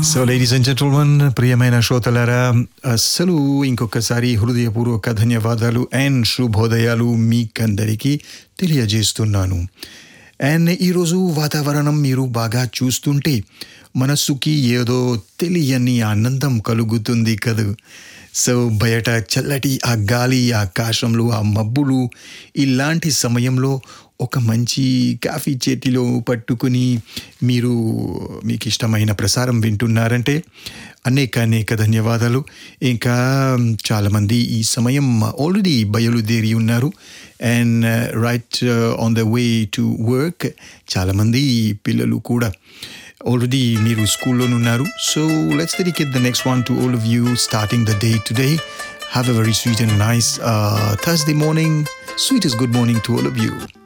So ladies and gentleman ప్రియమైన శ్రోతలారా అస్సలు ఇంకొకసారి హృదయపూర్వక ధన్యవాదాలు అండ్ శుభోదయాలు మీకందరికీ తెలియజేస్తున్నాను అండ్ ఈరోజు వాతావరణం మీరు బాగా చూస్తుంటే మనస్సుకి ఏదో తెలియని ఆనందం కలుగుతుంది కదూ సో బయట చల్లటి ఆ గాలి ఆకాశంలో ఆ మబ్బులు ఇలాంటి సమయంలో ఒక మంచి కాఫీ చేతిలో పట్టుకుని మీరు మీకు ఇష్టమైన ప్రసారం వింటున్నారంటే అనేక అనేక ధన్యవాదాలు ఇంకా చాలామంది ఈ సమయం ఆల్రెడీ బయలుదేరి ఉన్నారు and right on the way to work చాలామంది పిల్లలు కూడా ఆల్రెడీ మీరు స్కూల్లోనున్నారు so let's dedicate the next one to all of you starting the day today have a very sweet and nice Thursday morning sweetest good morning to all of you.